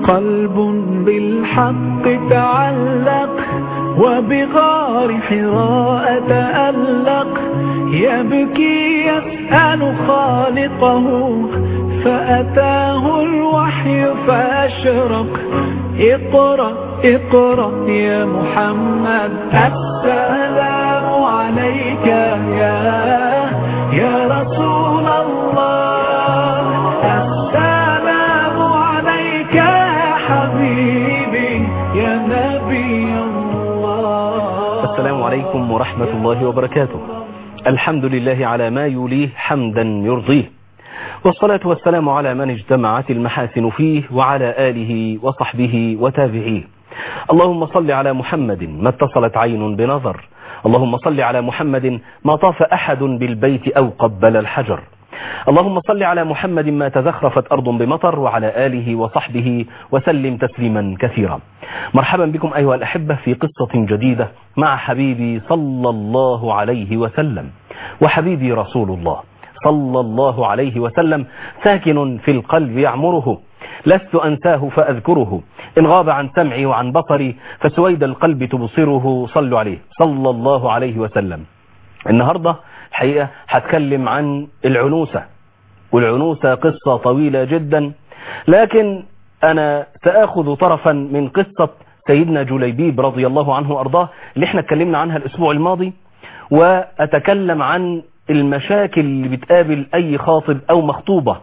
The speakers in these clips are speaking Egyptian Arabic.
قلب بالحق تعلق وبغار حراء تألق يبكي يسأل خالقه فأتاه الوحي فأشرق اقرأ اقرأ يا محمد السلام عليك يا يا رسول الله السلام عليك يا حبيبي يا نبي الله السلام عليكم ورحمة الله وبركاته الحمد لله على ما يليه حمدا يرضيه والصلاة والسلام على من اجتمعت المحاسن فيه وعلى آله وصحبه وتابعيه اللهم صل على محمد ما اتصلت عين بنظر اللهم صل على محمد ما طاف أحد بالبيت أو قبل الحجر اللهم صل على محمد ما تزخرفت أرض بمطر وعلى آله وصحبه وسلم تسليما كثيرا مرحبا بكم أيها الأحبة في قصة جديدة مع حبيبي صلى الله عليه وسلم وحبيبي رسول الله صلى الله عليه وسلم ساكن في القلب يعمره لست أنساه فأذكره إن غاب عن سمعي وعن بصري فسويد القلب تبصره صلوا عليه صلى الله عليه وسلم النهاردة الحقيقة هتكلم عن العنوسة والعنوسة قصة طويلة جدا لكن أنا سأخذ طرفا من قصة سيدنا جليبيب رضي الله عنه وأرضاه اللي احنا اتكلمنا عنها الأسبوع الماضي وأتكلم عن المشاكل اللي بتقابل أي خاطب أو مخطوبة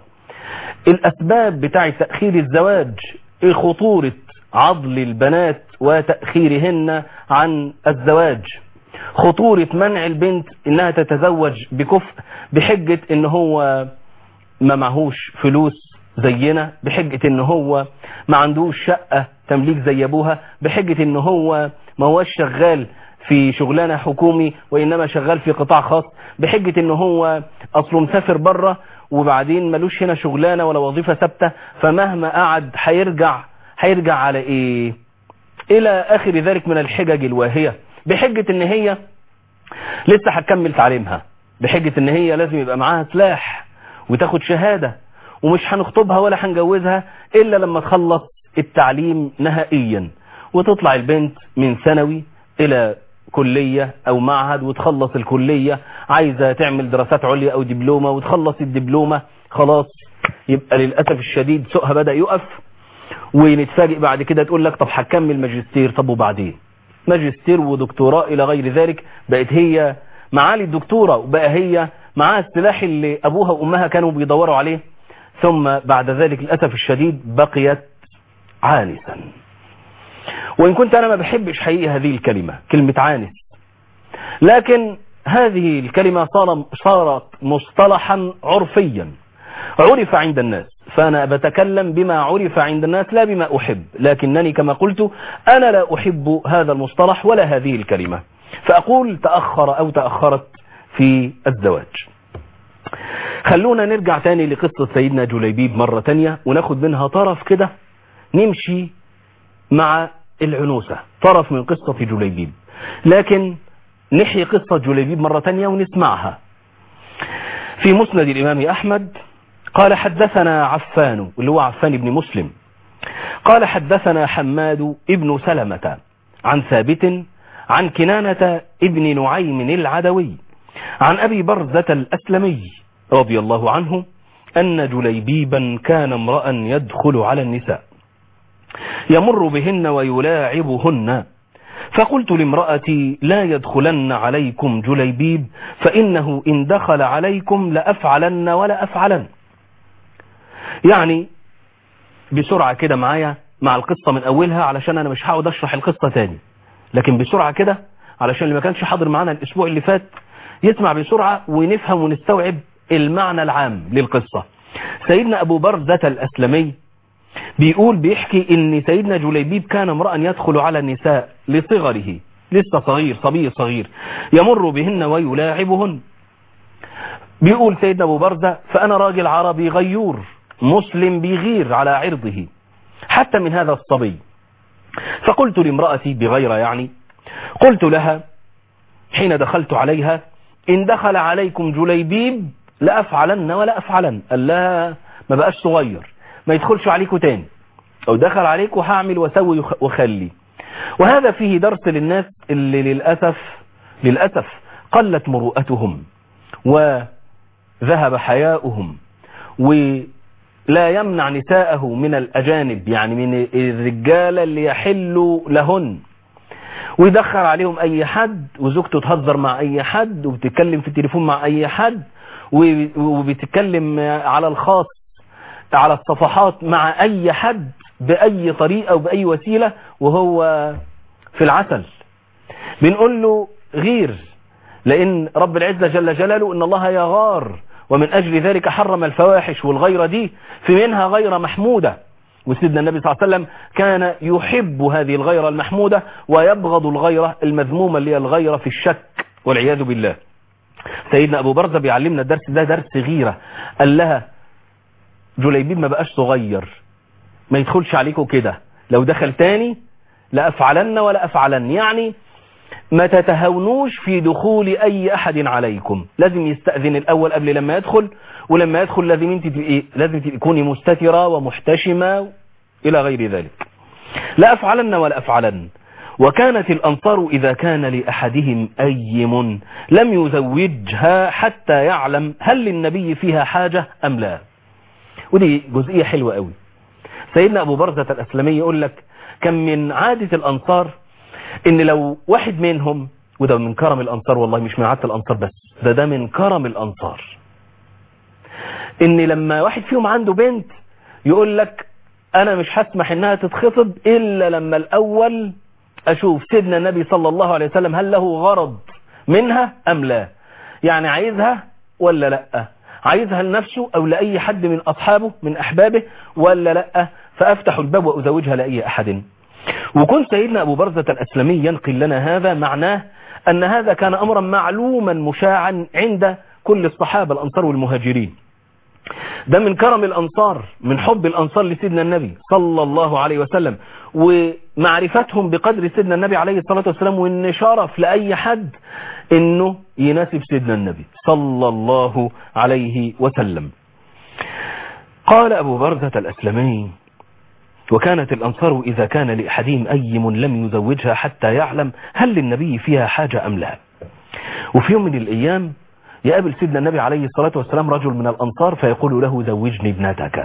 الأسباب بتاع تأخير الزواج خطورة عضل البنات وتأخيرهن عن الزواج خطورة منع البنت انها تتزوج بكفء بحجة ان هو ما معهوش فلوس زينا بحجة ان هو ما عندوش شقة تمليك زي ابوها بحجة ان هو ما هوش شغال في شغلانة حكومي وانما شغال في قطاع خاص بحجة ان هو اصله مسافر بره وبعدين ملوش هنا شغلانة ولا وظيفة ثابتة فمهما قعد هيرجع هيرجع على ايه الى اخر ذلك من الحجج الواهية بحجة ان هي لسه هتكمل تعليمها بحجة ان هي لازم يبقى معاها سلاح وتاخد شهادة ومش هنخطبها ولا هنجوزها الا لما تخلص التعليم نهائيا وتطلع البنت من ثانوي الى كلية او معهد وتخلص الكلية عايزة تعمل دراسات عليا او دبلومة وتخلص الدبلومة خلاص يبقى للأسف الشديد سوقها بدأ يقف ونتفاجئ بعد كده تقول لك طب هكمل ماجستير طب وبعدين ماجستير ودكتوراه الى غير ذلك بقت هي معالي الدكتورة وبقى هي معاها السلاح اللي ابوها وامها كانوا بيدوروا عليه ثم بعد ذلك للأسف الشديد بقيت عانسا وإن كنت أنا ما بحبش حقيقة هذه الكلمة كلمة عانس لكن هذه الكلمة صارت مصطلحا عرفيا عرف عند الناس فأنا بتكلم بما عرف عند الناس لا بما أحب لكنني كما قلت أنا لا أحب هذا المصطلح ولا هذه الكلمة فأقول تأخر أو تأخرت في الزواج خلونا نرجع تاني لقصة سيدنا جليبيب مرة تانية وناخد منها طرف كده نمشي مع العنوسة طرف من قصة جليبيب لكن نحيي قصة جليبيب مرة تانية ونسمعها في مسند الإمام أحمد قال حدثنا عفان اللي هو عفان بن مسلم قال حدثنا حماد ابن سلمة عن ثابت عن كنانة ابن نعيم العدوي عن أبي برزة الأسلمي رضي الله عنه أن جليبيبا كان امرأ يدخل على النساء يمر بهن ويلاعبهن فقلت لامرأتي لا يدخلن عليكم جليبيب فإنه إن دخل عليكم لأفعلن ولا أفعلن يعني بسرعة كده معايا مع القصة من أولها علشان أنا مش هقعد أشرح القصة تاني لكن بسرعة كده علشان اللي ما كانش حاضر معانا الأسبوع اللي فات يسمع بسرعة ونفهم ونستوعب المعنى العام للقصة سيدنا أبو برزة الأسلمي بيقول بيحكي ان سيدنا جليبيب كان امرأ يدخل على النساء لصغره لسه صغير صبي صغير يمر بهن ويلاعبهن بيقول سيدنا ابو برزة فانا راجل عربي غيور مسلم بيغير على عرضه حتى من هذا الصبي فقلت لامرأتي بغير يعني قلت لها حين دخلت عليها إن دخل عليكم جليبيب لأفعلن ولا أفعلن قال لها ما بقاش صغير ما يدخلش عليكم تاني أو دخل عليك وهعمل وسوي وخلي وهذا فيه درس للناس اللي للأسف للأسف قلت مروءتهم وذهب حياؤهم ولا يمنع نساءه من الأجانب يعني من الرجالة اللي يحلوا لهن ويدخل عليهم أي حد وزوجته تهزر مع أي حد وبتتكلم في التليفون مع أي حد وبتتكلم على الخاص على الصفحات مع أي حد بأي طريقة وبأي وسيلة وهو في العسل بنقول له غير لأن رب العزة جل جلاله إن الله يغار ومن أجل ذلك حرم الفواحش والغيرة دي في منها غير محمودة وسيدنا النبي صلى الله عليه وسلم كان يحب هذه الغيرة المحمودة ويبغض الغيرة المذمومة اللي هي الغيرة في الشك والعياذ بالله سيدنا أبو برزة بيعلمنا الدرس ده درس غيرة قال لها جليبيب ما بقاش صغير ما يدخلش عليكم كده لو دخل تاني لأفعلن ولا أفعلن يعني ما تتهونوش في دخول أي أحد عليكم لازم يستأذن الأول قبل لما يدخل ولما يدخل لازم انت تبقي لازم تكوني مستترة ومحتشمة إلى غير ذلك لا أفعلن ولا أفعلن وكانت الأنصار إذا كان لأحدهم أيم لم يزوجها حتى يعلم هل للنبي فيها حاجة أم لا ودي جزئية حلوة قوي سيدنا أبو برزة الأسلمي يقول لك كان من عادة الأنصار إن لو واحد منهم وده من كرم الأنصار والله مش من عادة الأنصار بس ده ده من كرم الأنصار إن لما واحد فيهم عنده بنت يقول لك أنا مش هسمح إنها تتخطب إلا لما الأول أشوف سيدنا النبي صلى الله عليه وسلم هل له غرض منها أم لا يعني عايزها ولا لأ عايزها لنفسه أو لأي حد من أصحابه من أحبابه ولا لأ فأفتح الباب وأزوجها لأي أحد وكن سيدنا أبو برزة الأسلمي ينقل لنا هذا معناه أن هذا كان أمرا معلوما مشاعا عند كل الصحابة الأنصار والمهاجرين ده من كرم الأنصار من حب الأنصار لسيدنا النبي صلى الله عليه وسلم ومعرفتهم بقدر سيدنا النبي عليه الصلاة والسلام وإن شرف لأي حد إنه يناسب سيدنا النبي صلى الله عليه وسلم قال أبو برزة الأسلمي وكانت الأنصار إذا كان لأحدهم أيم لم يزوجها حتى يعلم هل للنبي فيها حاجة أم لا وفي يوم من الأيام يقابل سيدنا النبي عليه الصلاة والسلام رجل من الأنصار فيقول له زوجني ابنتك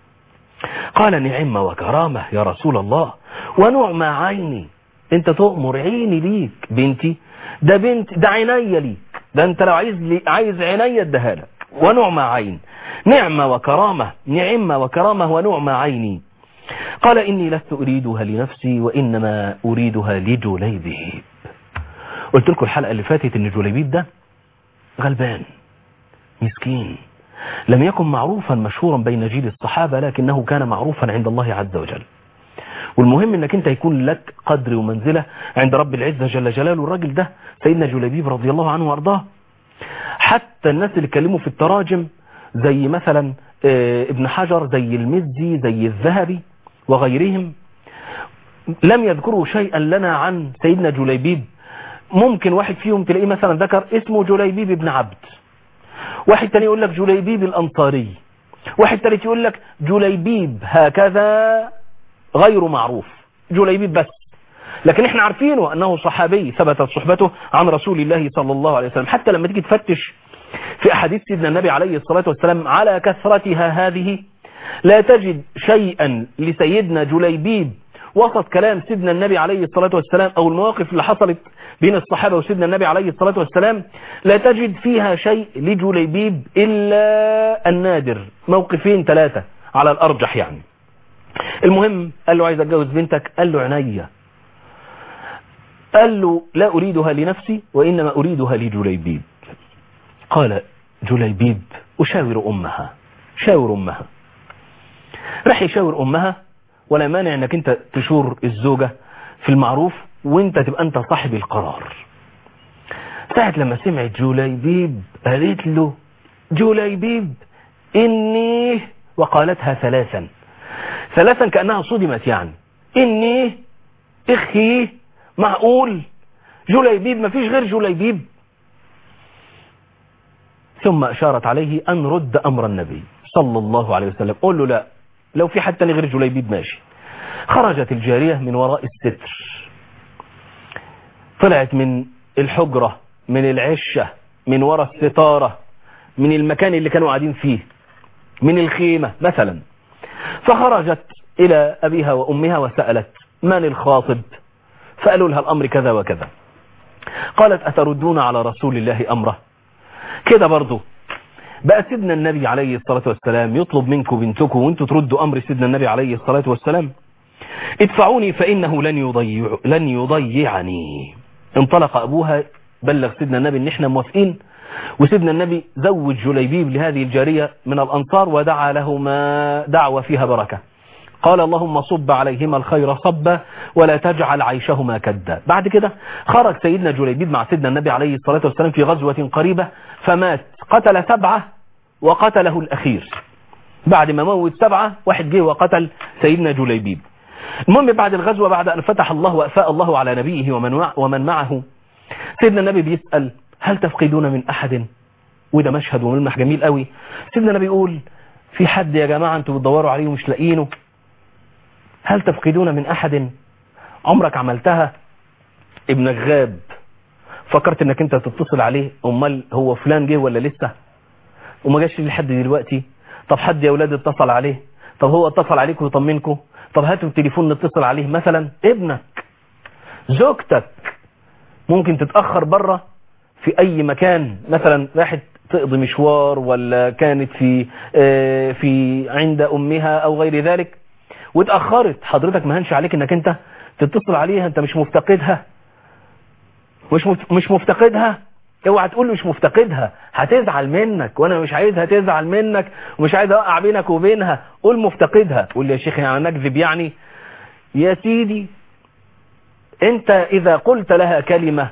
قال نعم وكرامة يا رسول الله ونعم عيني انت تؤمر عيني ليك بنتي ده بنت ده عيني ليك ده انت لو عايز لي عايز عيني اديها لك ونعم عين نعمة وكرامة نعمة وكرامة ونعم عيني قال إني لست أريدها لنفسي وإنما أريدها لجليبيب قلت لكم الحلقة اللي فاتت إن جليبيب ده غلبان مسكين لم يكن معروفا مشهورا بين جيل الصحابة لكنه كان معروفا عند الله عز وجل والمهم انك انت يكون لك قدر ومنزلة عند رب العزة جل جلاله الراجل ده سيدنا جليبيب رضي الله عنه وارضاه حتى الناس اللي اتكلموا في التراجم زي مثلا ابن حجر زي المزي زي الذهبي وغيرهم لم يذكروا شيئا لنا عن سيدنا جليبيب ممكن واحد فيهم تلاقيه مثلا ذكر اسمه جليبيب بن عبد واحد تاني يقول لك جليبيب الأنصاري واحد تالت يقول لك جليبيب هكذا غير معروف جليبيب بس لكن احنا عارفينه أنه صحابي ثبتت صحبته عن رسول الله صلى الله عليه وسلم حتى لما تيجي تفتش في أحاديث سيدنا النبي عليه الصلاة والسلام على كثرتها هذه لا تجد شيئا لسيدنا جليبيب وسط كلام سيدنا النبي عليه الصلاة والسلام أو المواقف اللي حصلت بين الصحابة وسيدنا النبي عليه الصلاة والسلام لا تجد فيها شيء لجليبيب إلا النادر موقفين ثلاثة على الأرجح يعني المهم قال له عايز أتجوز بنتك قال له عنيا قال له لا أريدها لنفسي وإنما أريدها لجليبيب قال جليبيب أشاور أمها شاور أمها راح يشاور أمها ولا مانع أنك أنت تشور الزوجة في المعروف وانت تبقى انت صاحب القرار ساعة لما سمعت جليبيب قالت له جليبيب إني وقالتها ثلاثا ثلاثا كأنها صدمت يعني إني إخي معقول جليبيب ما فيش غير جليبيب ثم أشارت عليه أن رد أمر النبي صلى الله عليه وسلم قول له لا لو في حد تاني غير جليبيب ماشي خرجت الجارية من وراء الستر طلعت من الحجرة من العشة من وراء الستارة من المكان اللي كانوا قاعدين فيه من الخيمة مثلا فخرجت إلى أبيها وأمها وسألت من الخاطب فقالوا لها الأمر كذا وكذا قالت أتردون على رسول الله أمره كده برضو بقى سيدنا النبي عليه الصلاة والسلام يطلب منكم بنتكم وانتوا تردوا أمر سيدنا النبي عليه الصلاة والسلام ادفعوني فإنه لن, يضيع لن يضيعني انطلق أبوها بلغ سيدنا النبي ان احنا موافقين وسيدنا النبي زوج جليبيب لهذه الجارية من الأنصار ودعا لهما دعوة فيها بركة قال اللهم صب عليهما الخير صبا ولا تجعل عيشهما كدا بعد كده خرج سيدنا جليبيب مع سيدنا النبي عليه الصلاة والسلام في غزوة قريبة فمات قتل سبعة وقتله الأخير بعد ما موت سبعة واحد جه وقتل سيدنا جليبيب المهم بعد الغزوة بعد أن فتح الله وأفاء الله على نبيه ومن, ومن معه سيدنا النبي بيسأل هل تفقدون من أحد وده مشهد وملمح جميل قوي سيدنا النبي يقول في حد يا جماعة انتوا بتدوروا عليه ومش لاقيينه هل تفقدون من أحد عمرك عملتها ابنك غاب فكرت انك انت تتصل عليه امال هو فلان جه ولا لسه وما جاش لحد دلوقتي طب حد يا اولاد اتصل عليه طب هو اتصل عليكم ويطمنكم طب هاتوا التليفون نتصل عليه مثلا ابنك زوجتك ممكن تتأخر بره في اي مكان مثلا راحت تقضي مشوار ولا كانت في في عند امها او غير ذلك واتأخرت حضرتك ما هنش عليك انك انت تتصل عليها انت مش مفتقدها مش مش مفتقدها اوعى تقول له مش مفتقدها هتزعل منك وانا مش عايزها تزعل منك ومش عايز اوقع بينك وبينها قول مفتقدها قول لي يا شيخ يعني نكذب يعني يا سيدي انت اذا قلت لها كلمة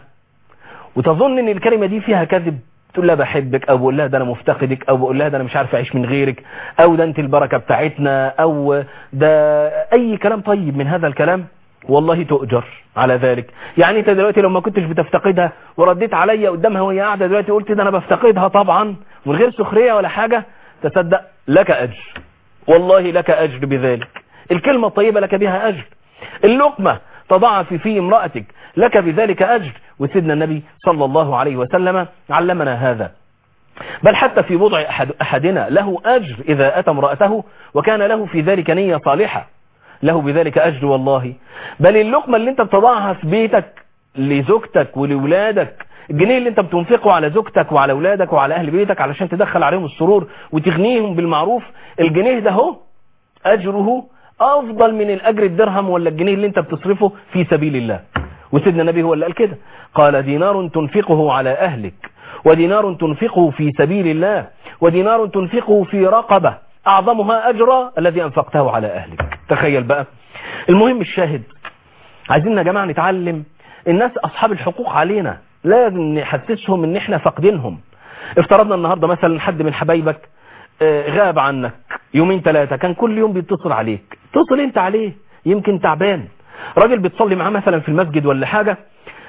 وتظن ان الكلمة دي فيها كذب تقول لها بحبك او بقول لها ده انا مفتقدك او بقول لها ده انا مش عارف اعيش من غيرك او ده انت البركة بتاعتنا او ده اي كلام طيب من هذا الكلام والله تؤجر على ذلك يعني انت دلوقتي لو ما كنتش بتفتقدها ورديت عليا قدامها وهي قاعده دلوقتي قلت ده انا بفتقدها طبعا من غير سخريه ولا حاجه تصدق لك اجر والله لك اجر بذلك الكلمه الطيبه لك بها اجر اللقمه تضعها في في امرأتك لك بذلك أجر وسيدنا النبي صلى الله عليه وسلم علمنا هذا بل حتى في وضع أحد أحدنا له أجر إذا أتى امرأته وكان له في ذلك نية صالحة له بذلك أجر والله بل اللقمة اللي انت بتضعها في بيتك لزوجتك ولولادك الجنيه اللي انت بتنفقه على زوجتك وعلى اولادك وعلى اهل بيتك علشان تدخل عليهم السرور وتغنيهم بالمعروف الجنيه ده هو اجره افضل من الاجر الدرهم ولا الجنيه اللي انت بتصرفه في سبيل الله وسيدنا النبي هو اللي قال كده قال دينار تنفقه على اهلك ودينار تنفقه في سبيل الله ودينار تنفقه في رقبة اعظمها اجرا الذي انفقته على اهلك تخيل بقى المهم الشاهد عايزين يا جماعة نتعلم الناس اصحاب الحقوق علينا لازم نحسسهم ان احنا فاقدينهم افترضنا النهاردة مثلا حد من حبايبك غاب عنك يومين ثلاثة كان كل يوم بيتصل عليك اتصل انت عليه يمكن تعبان راجل بتصلي معاه مثلا في المسجد ولا حاجة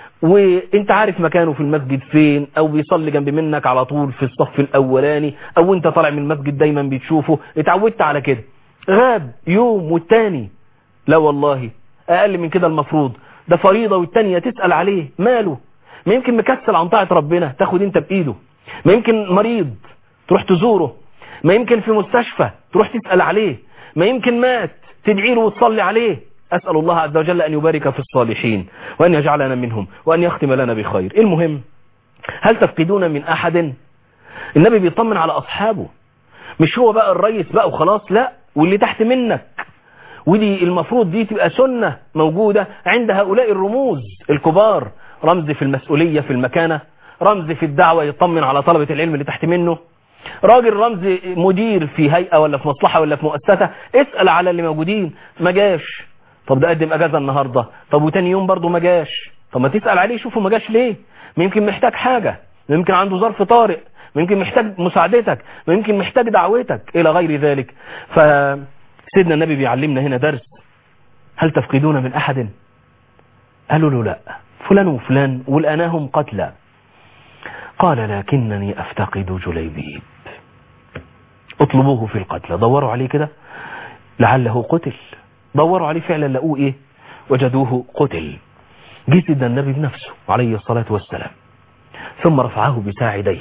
وانت عارف مكانه في المسجد فين او بيصلي جنب منك على طول في الصف الاولاني او انت طالع من المسجد دايما بتشوفه اتعودت على كده غاب يوم والتاني لا والله اقل من كده المفروض ده فريضة والتانية تسأل عليه ماله ما يمكن مكسل عن طاعة ربنا تاخد انت بايده ما يمكن مريض تروح تزوره ما يمكن في مستشفى تروح تسأل عليه ما يمكن مات تدعي له وتصلي عليه أسأل الله عز وجل أن يبارك في الصالحين وأن يجعلنا منهم وأن يختم لنا بخير المهم هل تفقدون من أحد النبي بيطمن على أصحابه مش هو بقى الرئيس بقى وخلاص لا واللي تحت منك ودي المفروض دي تبقى سنة موجودة عند هؤلاء الرموز الكبار رمز في المسؤولية في المكانة رمز في الدعوة يطمن على طلبة العلم اللي تحت منه راجل رمز مدير في هيئة ولا في مصلحة ولا في مؤسسة اسأل على اللي موجودين ما جاش طب ده قدم اجازة النهاردة طب وتاني يوم برضو ما جاش طب ما تسأل عليه شوفه ما جاش ليه ما يمكن محتاج حاجة ما يمكن عنده ظرف طارئ ما يمكن محتاج مساعدتك ما يمكن محتاج دعوتك الى غير ذلك فسيدنا النبي بيعلمنا هنا درس هل تفقدون من احد قالوا له لا فلان وفلان ولقناهم قتلى قال لكنني افتقد جليبيب اطلبوه في القتل دوروا عليه كده لعله قتل دوروا عليه فعلا لقوه ايه وجدوه قتل جه سيدنا النبي بنفسه عليه الصلاة والسلام ثم رفعه بساعديه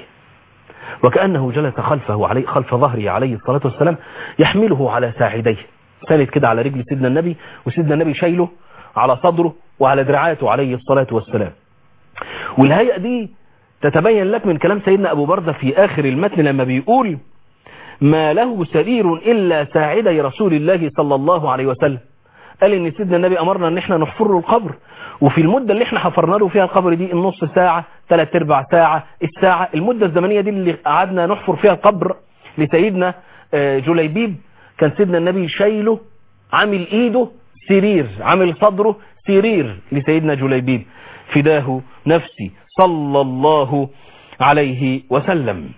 وكأنه جلس خلفه علي خلف ظهره عليه الصلاة والسلام يحمله على ساعديه سند كده على رجل سيدنا النبي وسيدنا النبي شايله على صدره وعلى دراعاته عليه الصلاة والسلام والهيئة دي تتبين لك من كلام سيدنا أبو بردة في آخر المتن لما بيقول ما له سرير إلا ساعدي رسول الله صلى الله عليه وسلم قال ان سيدنا النبي امرنا ان احنا نحفر له القبر وفي المدة اللي احنا حفرنا له فيها القبر دي النص ساعة ثلاث ارباع ساعة الساعة المدة الزمنية دي اللي قعدنا نحفر فيها القبر لسيدنا جليبيب كان سيدنا النبي شايله عامل ايده سرير عامل صدره سرير لسيدنا جليبيب فداه نفسي صلى الله عليه وسلم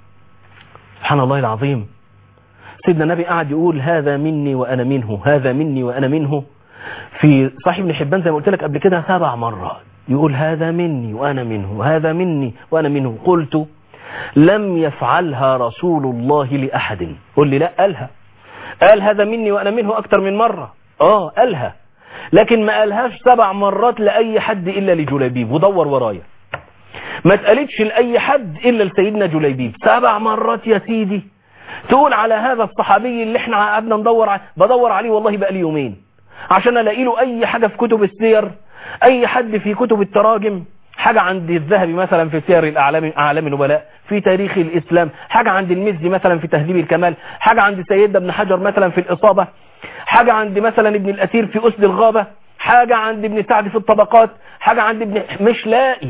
سبحان الله العظيم سيدنا النبي قاعد يقول هذا مني وأنا منه هذا مني وأنا منه في صحيح ابن حبان زي ما قلت لك قبل كده سبع مرات يقول هذا مني وأنا منه هذا مني وأنا منه قلت لم يفعلها رسول الله لأحد قل لي لا قالها قال هذا مني وأنا منه أكتر من مرة آه قالها لكن ما قالهاش سبع مرات لأي حد إلا لجليبيب ودور ورايا ما اتقالتش لأي حد إلا لسيدنا جليبيب سبع مرات يا سيدي تقول على هذا الصحابي اللي احنا قعدنا ندور ع... بدور عليه والله بقى لي يومين عشان الاقي له اي حاجة في كتب السير اي حد في كتب التراجم حاجة عند الذهبي مثلا في سير الاعلام اعلام النبلاء في تاريخ الاسلام حاجة عند المزي مثلا في تهذيب الكمال حاجة عند سيدنا ابن حجر مثلا في الاصابة حاجة عند مثلا ابن الاثير في اسد الغابة حاجة عند ابن سعد في الطبقات حاجة عند ابن مش لاقي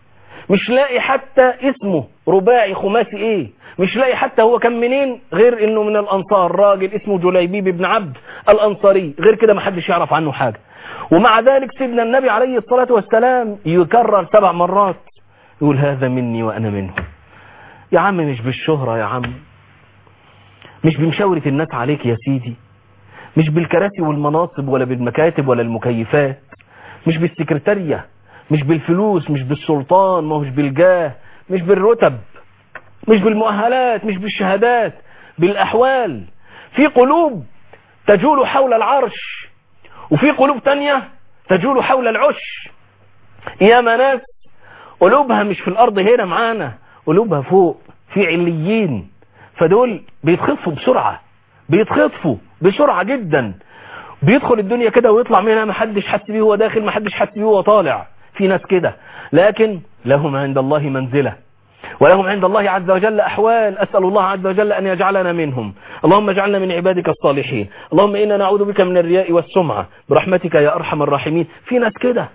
مش لاقي حتى اسمه رباعي خماسي ايه مش لاقي حتى هو كان منين غير انه من الانصار راجل اسمه جليبيب بن عبد الانصاري غير كده ما حدش يعرف عنه حاجة ومع ذلك سيدنا النبي عليه الصلاة والسلام يكرر سبع مرات يقول هذا مني وانا منه يا عم مش بالشهرة يا عم مش بمشاورة الناس عليك يا سيدي مش بالكراسي والمناصب ولا بالمكاتب ولا المكيفات مش بالسكرتارية مش بالفلوس مش بالسلطان مش بالجاه مش بالرتب مش بالمؤهلات مش بالشهادات بالأحوال في قلوب تجول حول العرش وفي قلوب تانية تجول حول العش يا ناس قلوبها مش في الأرض هنا معانا قلوبها فوق في عليين فدول بيتخطفوا بسرعة بيتخطفوا بسرعة جدا بيدخل الدنيا كده ويطلع منها محدش حس بيه هو داخل محدش حس بيه هو طالع في ناس كده لكن لهم عند الله منزلة ولهم عند الله عز وجل أحوال أسأل الله عز وجل أن يجعلنا منهم اللهم اجعلنا من عبادك الصالحين اللهم إنا نعوذ بك من الرياء والسمعة برحمتك يا أرحم الراحمين في ناس كده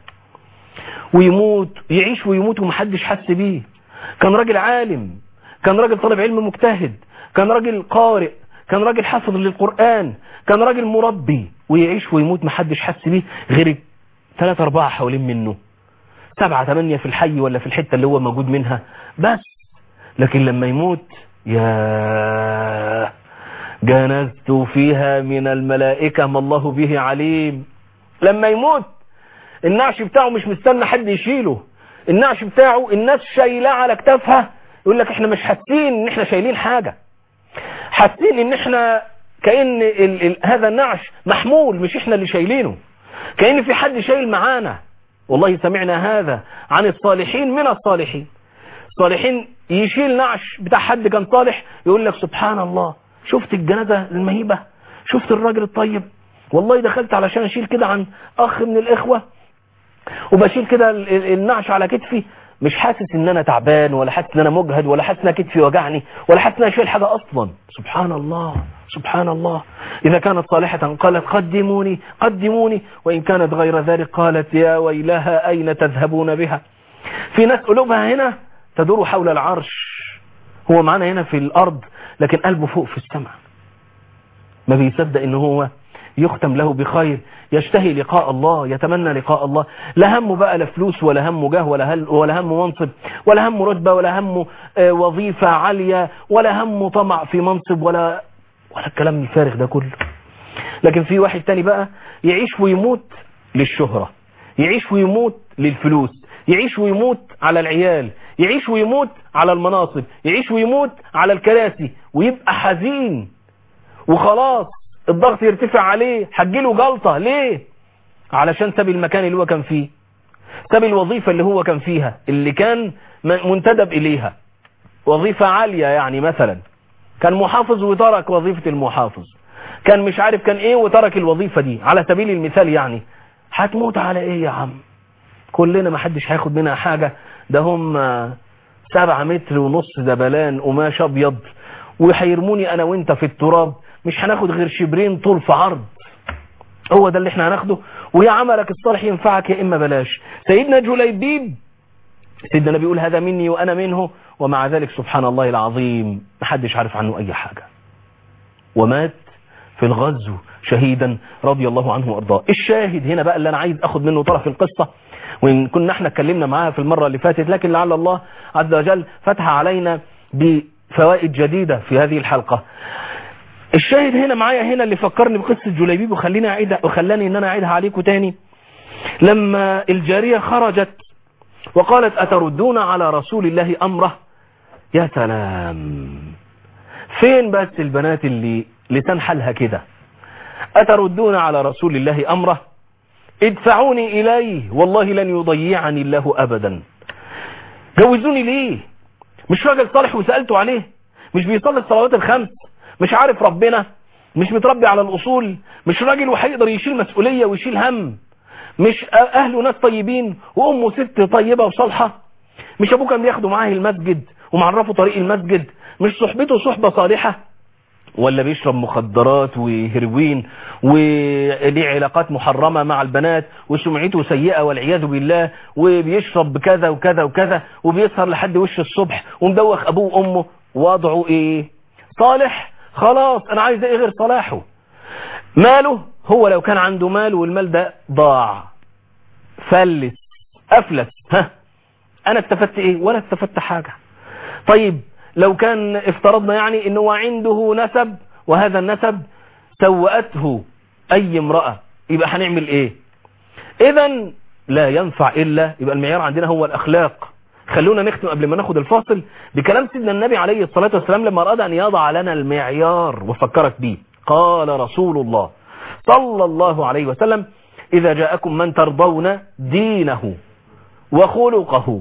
ويموت يعيش ويموت ومحدش حس بيه كان راجل عالم كان راجل طالب علم مجتهد كان راجل قارئ كان راجل حافظ للقرآن كان راجل مربي ويعيش ويموت محدش حس بيه غير ثلاثة أربعة حوالين منه سبعة ثمانية في الحي ولا في الحتة اللي هو موجود منها بس لكن لما يموت يا جنزت فيها من الملائكة ما الله به عليم لما يموت النعش بتاعه مش مستنى حد يشيله النعش بتاعه الناس شايلاه على كتافها يقول لك احنا مش حاسين ان احنا شايلين حاجة حاسين ان احنا كأن ال ال هذا النعش محمول مش احنا اللي شايلينه كأن في حد شايل معانا والله سمعنا هذا عن الصالحين من الصالحين الصالحين يشيل نعش بتاع حد كان صالح يقول لك سبحان الله شفت الجنازة المهيبة شفت الراجل الطيب والله دخلت علشان اشيل كده عن اخ من الاخوة وبشيل كده النعش على كتفي مش حاسس ان انا تعبان ولا حاسس ان انا مجهد ولا حاسس ان كتفي وجعني ولا حاسس ان انا شايل حاجة اصلا سبحان الله سبحان الله إذا كانت صالحة قالت قدموني قدموني وإن كانت غير ذلك قالت يا ويلها أين تذهبون بها في ناس قلوبها هنا تدور حول العرش هو معنا هنا في الأرض لكن قلبه فوق في السماء ما بيصدق إن هو يختم له بخير يشتهي لقاء الله يتمنى لقاء الله لا همه بقى لا فلوس ولا همه جاه ولا, هل ولا همه منصب ولا همه رتبة ولا همه وظيفة عالية ولا همه طمع في منصب ولا ولا الكلام الفارغ ده كله لكن في واحد تاني بقى يعيش ويموت للشهرة يعيش ويموت للفلوس يعيش ويموت على العيال يعيش ويموت على المناصب يعيش ويموت على الكراسي ويبقى حزين وخلاص الضغط يرتفع عليه حجله جلطة ليه علشان ساب المكان اللي هو كان فيه ساب الوظيفة اللي هو كان فيها اللي كان منتدب إليها وظيفة عالية يعني مثلا كان محافظ وترك وظيفة المحافظ كان مش عارف كان ايه وترك الوظيفة دي على سبيل المثال يعني هتموت على ايه يا عم كلنا ما حدش هياخد منها حاجة ده هم سبعة متر ونص دبلان قماش ابيض وهيرموني انا وانت في التراب مش هناخد غير شبرين طول في عرض هو ده اللي احنا هناخده ويا عملك الصالح ينفعك يا اما بلاش سيدنا جليبيب سيدنا النبي يقول هذا مني وانا منه ومع ذلك سبحان الله العظيم محدش عارف عنه اي حاجة ومات في الغزو شهيدا رضي الله عنه وارضاه الشاهد هنا بقى اللي انا عايز اخد منه طرف القصة وان كنا احنا اتكلمنا معاها في المرة اللي فاتت لكن لعل الله عز وجل فتح علينا بفوائد جديدة في هذه الحلقة الشاهد هنا معايا هنا اللي فكرني بقصة جليبيب وخليني اعيدها وخلاني ان انا اعيدها عليكم تاني لما الجارية خرجت وقالت اتردون على رسول الله امره يا سلام فين بس البنات اللي لسان حالها كده أتردون على رسول الله أمره ادفعوني إليه والله لن يضيعني الله أبدا جوزوني ليه مش راجل صالح وسألته عليه مش بيصلي الصلوات الخمس مش عارف ربنا مش متربي على الأصول مش راجل وهيقدر يشيل مسؤولية ويشيل هم مش أهله ناس طيبين وأمه ست طيبة وصالحة مش أبوه كان بياخده معاه المسجد ومعرفه طريق المسجد مش صحبته صحبة صالحة ولا بيشرب مخدرات وهيروين وليه علاقات محرمة مع البنات وسمعته سيئة والعياذ بالله وبيشرب كذا وكذا وكذا وبيسهر لحد وش الصبح ومدوخ أبوه وأمه وضعه إيه صالح خلاص أنا عايز إيه غير صلاحه ماله هو لو كان عنده مال والمال ده ضاع فلس أفلس ها أنا استفدت إيه ولا استفدت حاجة طيب لو كان افترضنا يعني انه عنده نسب وهذا النسب سوأته اي امرأة يبقى هنعمل ايه اذا لا ينفع الا يبقى المعيار عندنا هو الاخلاق خلونا نختم قبل ما ناخد الفاصل بكلام سيدنا النبي عليه الصلاة والسلام لما اراد ان يضع لنا المعيار وفكرك به قال رسول الله صلى الله عليه وسلم اذا جاءكم من ترضون دينه وخلقه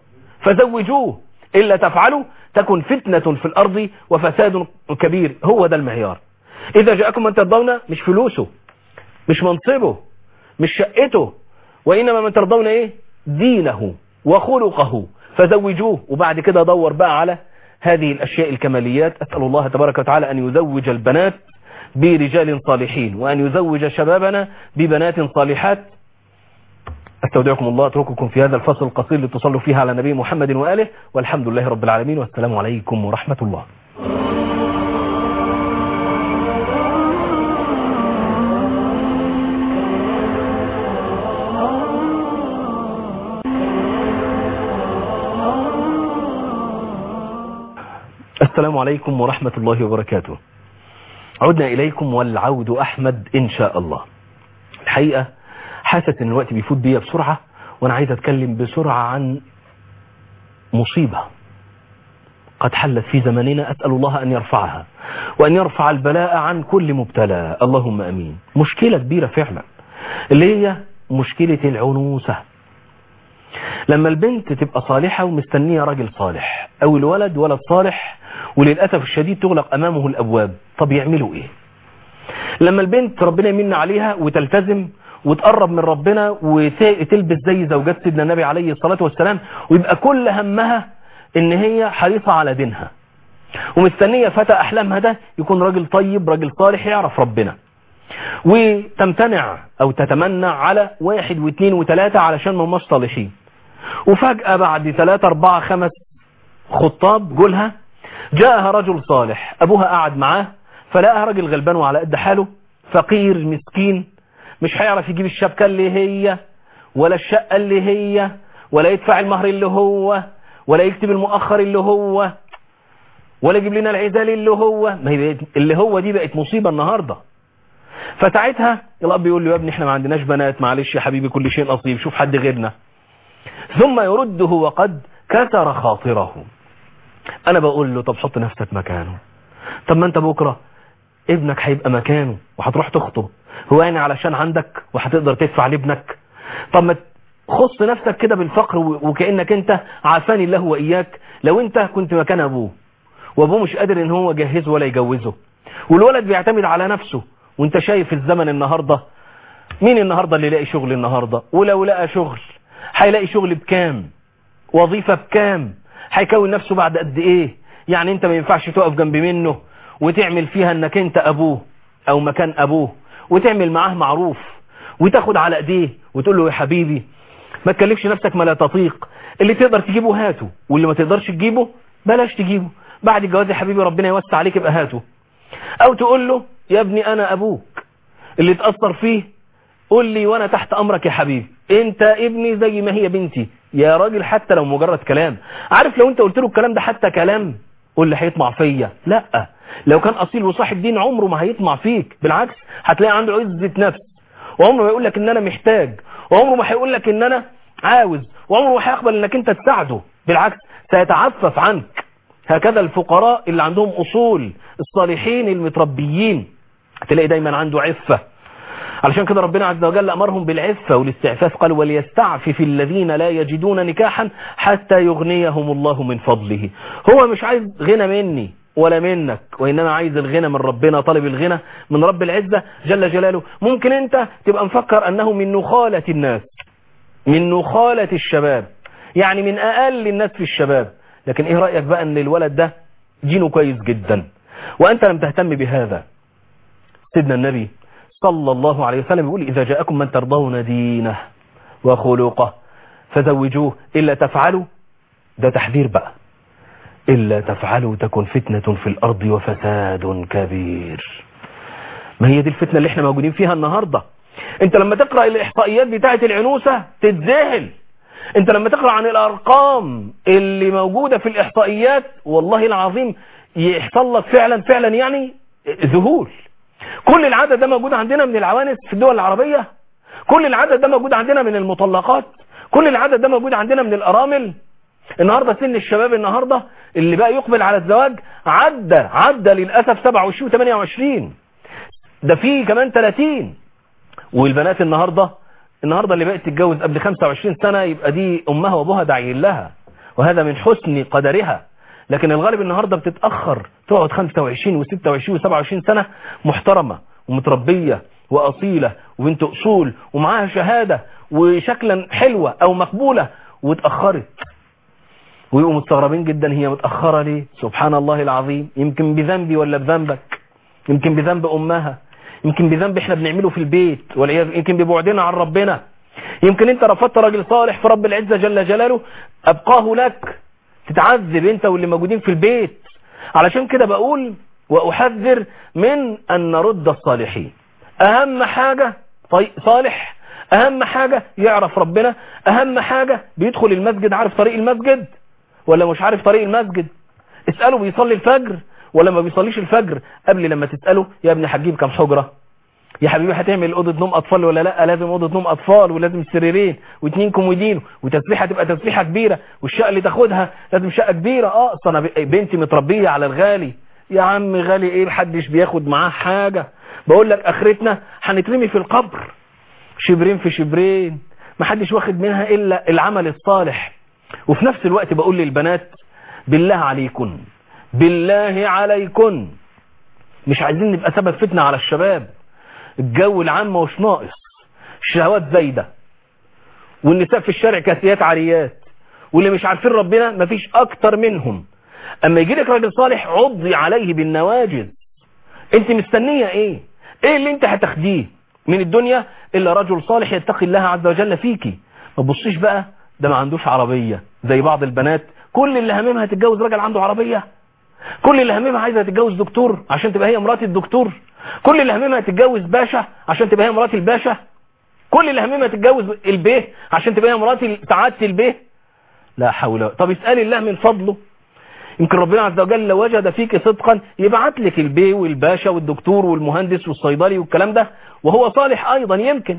فزوجوه إلا تفعلوا تكن فتنة في الأرض وفساد كبير هو ده المعيار إذا جاءكم من ترضون مش فلوسه مش منصبه مش شقته وإنما من ترضون إيه دينه وخلقه فزوجوه وبعد كده دور بقى على هذه الأشياء الكماليات أسأل الله تبارك وتعالى أن يزوج البنات برجال صالحين وأن يزوج شبابنا ببنات صالحات استودعكم الله اترككم في هذا الفصل القصير لتصلوا فيها على نبي محمد وآله والحمد لله رب العالمين والسلام عليكم ورحمة الله السلام عليكم ورحمة الله وبركاته عدنا إليكم والعود أحمد إن شاء الله الحقيقة حاسس ان الوقت بيفوت بيا بسرعة وانا عايز اتكلم بسرعة عن مصيبة قد حلت في زماننا اسأل الله ان يرفعها وان يرفع البلاء عن كل مبتلى اللهم امين مشكلة كبيرة فعلا اللي هي مشكلة العنوسة لما البنت تبقى صالحة ومستنية راجل صالح او الولد ولد صالح وللأسف الشديد تغلق امامه الابواب طب يعملوا ايه لما البنت ربنا يمن عليها وتلتزم وتقرب من ربنا وتلبس زي زوجات سيدنا النبي عليه الصلاة والسلام ويبقى كل همها ان هي حريصة على دينها ومستنية فتى احلامها ده يكون راجل طيب راجل صالح يعرف ربنا وتمتنع او تتمنع على واحد واثنين وثلاثة علشان ما هماش صالحين وفجأة بعد ثلاثة اربعة خمس خطاب جولها جاءها رجل صالح ابوها قعد معاه فلقاها راجل غلبان وعلى قد حاله فقير مسكين مش هيعرف يجيب الشبكة اللي هي ولا الشقة اللي هي ولا يدفع المهر اللي هو ولا يكتب المؤخر اللي هو ولا يجيب لنا العزال اللي هو ما هي اللي هو دي بقت مصيبة النهاردة فساعتها الاب يقول له يا ابني احنا ما عندناش بنات معلش يا حبيبي كل شيء نصيب شوف حد غيرنا ثم يرده وقد كسر خاطره انا بقول له طب حط نفسك مكانه طب ما انت بكرة ابنك هيبقى مكانه وهتروح تخطب هو يعني علشان عندك وهتقدر تدفع لابنك طب ما خص نفسك كده بالفقر وكأنك انت عافاني الله وإياك لو انت كنت مكان ابوه وابوه مش قادر ان هو يجهزه ولا يجوزه والولد بيعتمد على نفسه وانت شايف الزمن النهاردة مين النهاردة اللي يلاقي شغل النهاردة ولو لقى شغل هيلاقي شغل بكام وظيفة بكام هيكون نفسه بعد قد ايه يعني انت ما ينفعش تقف جنب منه وتعمل فيها انك انت ابوه او مكان ابوه وتعمل معاه معروف وتاخد على ايديه وتقول له يا حبيبي ما تكلفش نفسك ما لا تطيق اللي تقدر تجيبه هاته واللي ما تقدرش تجيبه بلاش تجيبه بعد الجواز يا حبيبي ربنا يوسع عليك يبقى هاته او تقول له يا ابني انا ابوك اللي تأثر فيه قول لي وانا تحت امرك يا حبيبي انت ابني زي ما هي بنتي يا راجل حتى لو مجرد كلام عارف لو انت قلت له الكلام ده حتى كلام قول لي هيطمع فيا لا لو كان اصيل وصاحب دين عمره ما هيطمع فيك بالعكس هتلاقي عنده عزة نفس وعمره ما يقول لك ان انا محتاج وعمره ما هيقول لك ان انا عاوز وعمره ما هيقبل انك انت تساعده بالعكس سيتعفف عنك هكذا الفقراء اللي عندهم اصول الصالحين المتربيين تلاقي دايما عنده عفة علشان كده ربنا عز وجل أمرهم بالعفة والاستعفاف قال وليستعفف الذين لا يجدون نكاحا حتى يغنيهم الله من فضله هو مش عايز غنى مني ولا منك وإنما عايز الغنى من ربنا طلب الغنى من رب العزة جل جلاله ممكن أنت تبقى مفكر أنه من نخالة الناس من نخالة الشباب يعني من أقل الناس في الشباب لكن إيه رأيك بقى أن الولد ده دينه كويس جدا وأنت لم تهتم بهذا سيدنا النبي صلى الله عليه وسلم يقول إذا جاءكم من ترضون دينه وخلقه فزوجوه إلا تفعلوا ده تحذير بقى إلا تفعلوا تكن فتنة في الأرض وفساد كبير ما هي دي الفتنة اللي احنا موجودين فيها النهاردة انت لما تقرأ الإحصائيات بتاعة العنوسة تتذهل انت لما تقرأ عن الأرقام اللي موجودة في الإحصائيات والله العظيم يحصل لك فعلا فعلا يعني ذهول كل العدد ده موجود عندنا من العوانس في الدول العربية كل العدد ده موجود عندنا من المطلقات كل العدد ده موجود عندنا من الأرامل النهاردة سن الشباب النهاردة اللي بقى يقبل على الزواج عدى عدى للأسف 27 و 28 ده فيه كمان 30 والبنات النهاردة النهاردة اللي بقت تتجوز قبل 25 سنة يبقى دي أمها وأبوها داعيين لها وهذا من حسن قدرها لكن الغالب النهاردة بتتأخر تقعد 25 و26 و27 سنة محترمة ومتربية وأصيلة وبنت أصول ومعاها شهادة وشكلا حلوة أو مقبولة واتأخرت ويبقوا مستغربين جدا هي متأخرة ليه سبحان الله العظيم يمكن بذنبي ولا بذنبك يمكن بذنب أمها يمكن بذنب احنا بنعمله في البيت والعياذ يمكن ببعدنا عن ربنا يمكن انت رفضت راجل صالح في رب العزة جل جلاله أبقاه لك تتعذب انت واللي موجودين في البيت علشان كده بقول وأحذر من أن نرد الصالحين أهم حاجة طيب صالح أهم حاجة يعرف ربنا أهم حاجة بيدخل المسجد عارف طريق المسجد ولا مش عارف طريق المسجد اسأله بيصلي الفجر ولا ما بيصليش الفجر قبل لما تسأله يا ابني هتجيب كام حجرة يا حبيبي هتعمل اوضه نوم اطفال ولا لا لازم اوضه نوم اطفال ولازم سريرين واثنين كومودين وتسبيحه تبقى تسبيحه كبيره والشقه اللي تاخدها لازم شقه كبيره اه اصل انا بنتي متربيه على الغالي يا عم غالي ايه محدش بياخد معاه حاجه بقول لك اخرتنا هنترمي في القبر شبرين في شبرين محدش واخد منها الا العمل الصالح وفي نفس الوقت بقول للبنات بالله عليكن بالله عليكن مش عايزين نبقى سبب فتنة على الشباب الجو العام مش ناقص الشهوات زايدة والنساء في الشارع كاسيات عاريات واللي مش عارفين ربنا مفيش اكتر منهم اما يجي لك راجل صالح عضي عليه بالنواجذ انت مستنية ايه ايه اللي انت هتاخديه من الدنيا الا رجل صالح يتقي الله عز وجل فيكي ما تبصيش بقى ده ما عندوش عربية زي بعض البنات كل اللي هممها تتجوز راجل عنده عربية كل اللي هممها عايزة تتجوز دكتور عشان تبقى هي مرات الدكتور كل اللي هممها تتجوز باشا عشان تبقى هي مرات الباشا كل اللي هممها تتجوز البيه عشان تبقى هي مرات سعادة البيه لا حول طب اسأل الله من فضله يمكن ربنا عز وجل لو وجد فيك صدقا يبعت لك البيه والباشا والدكتور والمهندس والصيدلي والكلام ده وهو صالح ايضا يمكن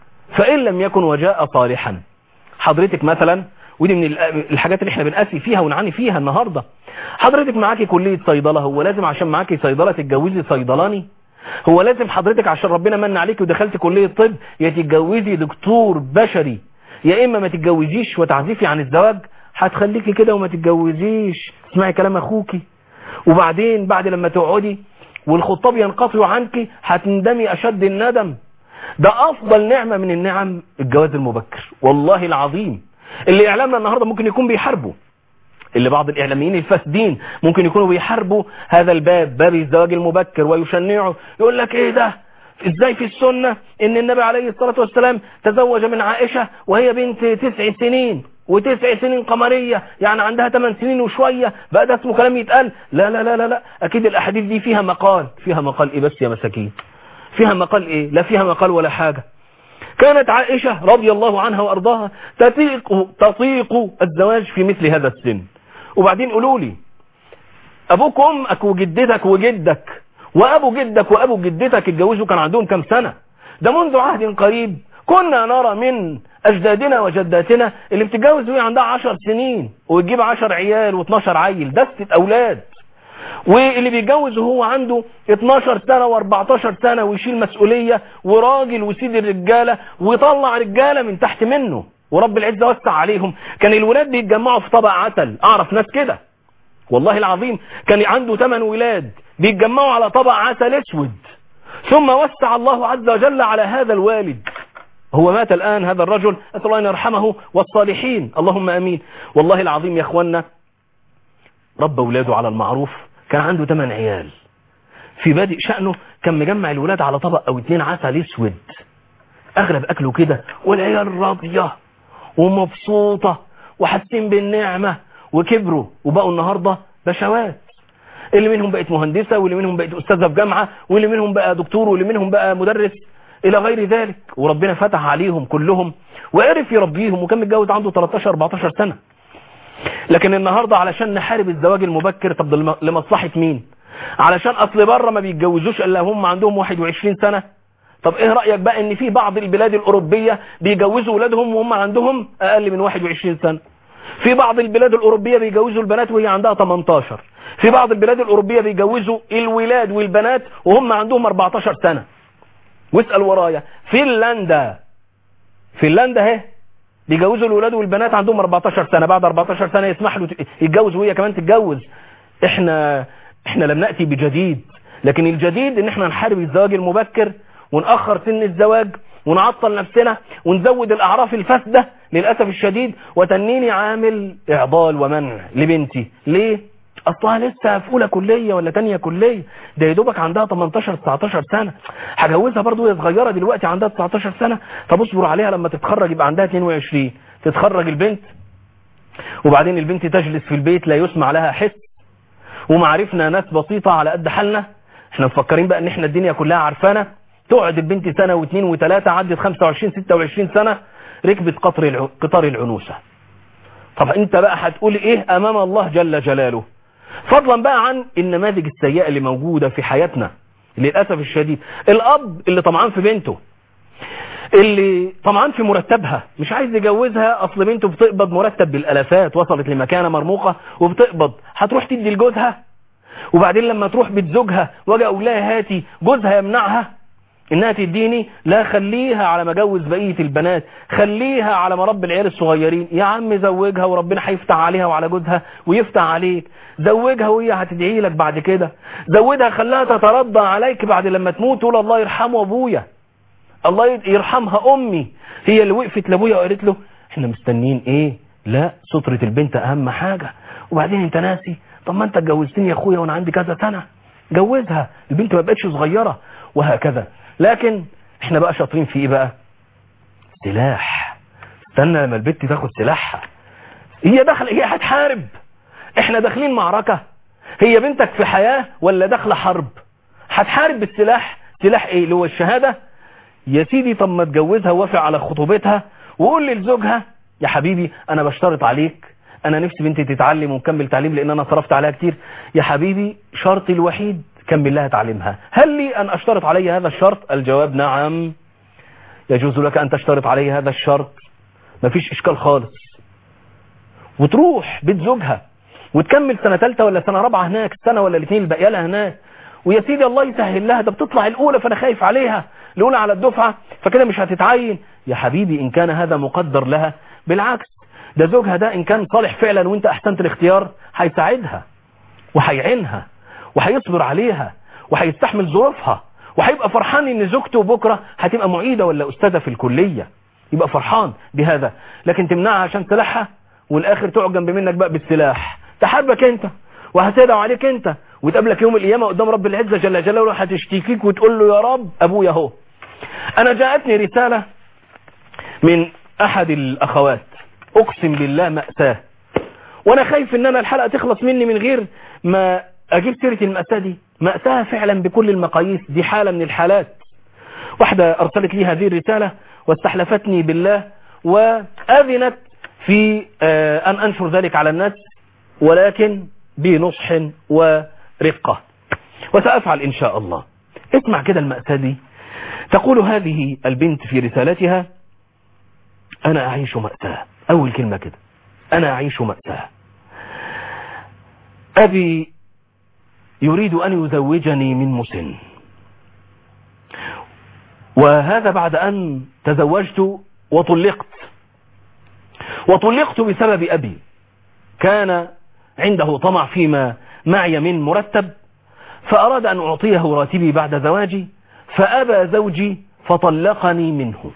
فان لم يكن وجاء صالحا حضرتك مثلا ودي من الحاجات اللي احنا بنقاسي فيها ونعاني فيها النهاردة حضرتك معاكي كلية صيدلة هو لازم عشان معاكي صيدلة تتجوزي صيدلاني هو لازم حضرتك عشان ربنا من عليك ودخلت كلية طب يا تتجوزي دكتور بشري يا اما ما تتجوزيش وتعزفي عن الزواج هتخليكي كده وما تتجوزيش اسمعي كلام اخوكي وبعدين بعد لما تقعدي والخطاب ينقطعوا عنك هتندمي اشد الندم ده افضل نعمة من النعم الجواز المبكر والله العظيم اللي اعلامنا النهاردة ممكن يكون بيحاربوا اللي بعض الاعلاميين الفاسدين ممكن يكونوا بيحاربوا هذا الباب باب الزواج المبكر ويشنعوا يقول لك ايه ده ازاي في السنة ان النبي عليه الصلاة والسلام تزوج من عائشة وهي بنت تسع سنين وتسع سنين قمرية يعني عندها 8 سنين وشوية بقى ده اسمه كلام يتقال لا لا لا لا لا اكيد الاحاديث دي فيها مقال فيها مقال ايه بس يا مساكين فيها مقال ايه لا فيها مقال ولا حاجة كانت عائشة رضي الله عنها وارضاها تطيق, تطيق الزواج في مثل هذا السن وبعدين قولوا لي ابوك وامك وجدتك وجدك وابو جدك وابو جدتك اتجوزوا كان عندهم كم سنة ده منذ عهد قريب كنا نرى من اجدادنا وجداتنا اللي بتتجوز وهي عندها 10 سنين وتجيب 10 عيال و12 عيل دستة اولاد واللي بيتجوز وهو عنده 12 سنة و14 سنة ويشيل مسؤولية وراجل وسيد الرجالة ويطلع رجالة من تحت منه ورب العزة وسع عليهم كان الولاد بيتجمعوا في طبق عسل اعرف ناس كده والله العظيم كان عنده 8 ولاد بيتجمعوا على طبق عسل اسود ثم وسع الله عز وجل على هذا الوالد هو مات الآن هذا الرجل أسأل الله أن يرحمه والصالحين اللهم أمين والله العظيم يا أخوانا رب أولاده على المعروف كان عنده 8 عيال في بادئ شأنه كان مجمع الولاد على طبق أو اتنين عسل اسود أغلب أكله كده والعيال راضية ومبسوطة وحاسين بالنعمة وكبروا وبقوا النهاردة بشوات اللي منهم بقت مهندسة واللي منهم بقت أستاذة في جامعة واللي منهم بقى دكتور واللي منهم بقى مدرس إلى غير ذلك وربنا فتح عليهم كلهم وعرف يربيهم وكان متجوز عنده 13-14 سنة لكن النهاردة علشان نحارب الزواج المبكر طب لمصلحة مين علشان أصل بره ما بيتجوزوش إلا هم عندهم 21 سنة طب ايه رأيك بقى ان في بعض البلاد الأوروبية بيجوزوا ولادهم وهم عندهم أقل من 21 سنة في بعض البلاد الأوروبية بيجوزوا البنات وهي عندها 18 في بعض البلاد الأوروبية بيجوزوا الولاد والبنات وهم عندهم 14 سنة واسأل ورايا فنلندا فنلندا اهي بيجوزوا الولاد والبنات عندهم 14 سنة بعد 14 سنة يسمح له يتجوز وهي كمان تتجوز احنا احنا لم نأتي بجديد لكن الجديد ان احنا نحارب الزواج المبكر ونأخر سن الزواج ونعطل نفسنا ونزود الأعراف الفاسدة للأسف الشديد وتنيني عامل إعضال ومنع لبنتي ليه؟ أصلها لسه في أولى كلية ولا تانية كلية ده يا دوبك عندها 18-19 سنة هجوزها برضو وهي صغيرة دلوقتي عندها 19 سنة طب اصبر عليها لما تتخرج يبقى عندها 22 تتخرج البنت وبعدين البنت تجلس في البيت لا يسمع لها حس ومعرفنا ناس بسيطة على قد حالنا احنا مفكرين بقى ان احنا الدنيا كلها عارفانا تقعد البنت سنة واثنين وثلاثة عدت 25 26 سنة ركبت قطر الع... قطار العنوسة طب انت بقى هتقول ايه امام الله جل جلاله فضلا بقى عن النماذج السيئة اللي موجودة في حياتنا للأسف الشديد الأب اللي طمعان في بنته اللي طمعان في مرتبها مش عايز يجوزها أصل بنته بتقبض مرتب بالألافات وصلت لمكانة مرموقة وبتقبض هتروح تدي لجوزها وبعدين لما تروح بيت زوجها واجي اقول لها هاتي جوزها يمنعها انها تديني لا خليها على ما اجوز بقيه البنات خليها على ما رب العيال الصغيرين يا عم زوجها وربنا هيفتح عليها وعلى جوزها ويفتح عليك زوجها وهي هتدعي لك بعد كده زودها خليها تترضى عليك بعد لما تموت تقول الله يرحمه ابويا الله يرحمها امي هي اللي وقفت لابويا وقالت له احنا مستنيين ايه لا سترة البنت اهم حاجة وبعدين انت ناسي طب ما انت اتجوزتني يا اخويا وانا عندي كذا سنة جوزها البنت ما بقتش صغيرة وهكذا لكن احنا بقى شاطرين في ايه بقى سلاح استنى لما البنت تاخد سلاحها هي داخله هي هتحارب احنا داخلين معركة هي بنتك في حياة ولا داخله حرب هتحارب بالسلاح سلاح ايه اللي هو الشهادة يا سيدي طب ما تجوزها وافق على خطوبتها وقول لزوجها يا حبيبي انا بشترط عليك انا نفسي بنتي تتعلم ونكمل تعليم لان انا صرفت عليها كتير يا حبيبي شرطي الوحيد كمل لها تعليمها هل لي ان اشترط علي هذا الشرط الجواب نعم يجوز لك ان تشترط علي هذا الشرط مفيش اشكال خالص وتروح بيت زوجها وتكمل سنة ثالثه ولا سنة رابعة هناك السنة ولا الاثنين اللي باقيه لها هناك ويا سيدي الله يسهل لها ده بتطلع الأولى فأنا خايف عليها الأولى على الدفعة فكده مش هتتعين يا حبيبي إن كان هذا مقدر لها بالعكس ده زوجها ده إن كان صالح فعلا وانت أحسنت الاختيار هيساعدها وهيعينها وهيصبر عليها وهيستحمل ظروفها وهيبقى فرحان ان زوجته بكرة هتبقى معيدة ولا أستاذة في الكلية يبقى فرحان بهذا لكن تمنعها عشان سلاحها والآخر تقعد جنب منك بقى بالسلاح تحاربك انت وهتدعو عليك انت وتقابلك يوم القيامة قدام رب العزة جل جلاله هتشتكيك وتقول له يا رب أبويا اهو أنا جاءتني رسالة من أحد الأخوات أقسم بالله مأساة وأنا خايف إن أنا الحلقة تخلص مني من غير ما أجيب سيرة المأساة دي مأساة فعلا بكل المقاييس دي حالة من الحالات واحدة أرسلت لي هذه الرسالة واستحلفتني بالله وأذنت في أن أنشر ذلك على الناس ولكن بنصح ورقة وسأفعل إن شاء الله اسمع كده المأساة دي تقول هذه البنت في رسالتها أنا أعيش مأساة أول كلمة كده أنا أعيش مأساة أبي يريد أن يزوجني من مسن وهذا بعد أن تزوجت وطلقت وطلقت بسبب أبي كان عنده طمع فيما معي من مرتب فأراد أن أعطيه راتبي بعد زواجي فأبى زوجي فطلقني منه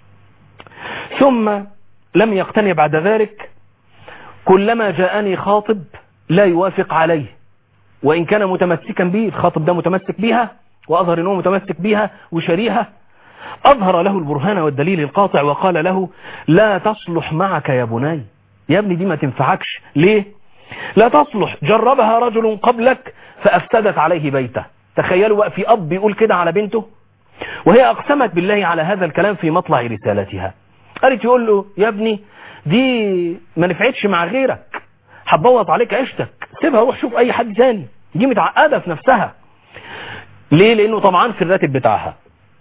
ثم لم يقتنع بعد ذلك كلما جاءني خاطب لا يوافق عليه وإن كان متمسكا به الخاطب ده متمسك بها وأظهر أنه متمسك بها وشريها أظهر له البرهان والدليل القاطع وقال له لا تصلح معك يا بني يا ابني دي ما تنفعكش ليه لا تصلح جربها رجل قبلك فأفسدت عليه بيته تخيلوا بقى في أب يقول كده على بنته وهي أقسمت بالله على هذا الكلام في مطلع رسالتها قالت يقول له يا ابني دي ما نفعتش مع غيرك هتبوظ عليك عيشتك سيبها روح شوف اي حد تاني دي متعقده في نفسها ليه لانه طبعا في الراتب بتاعها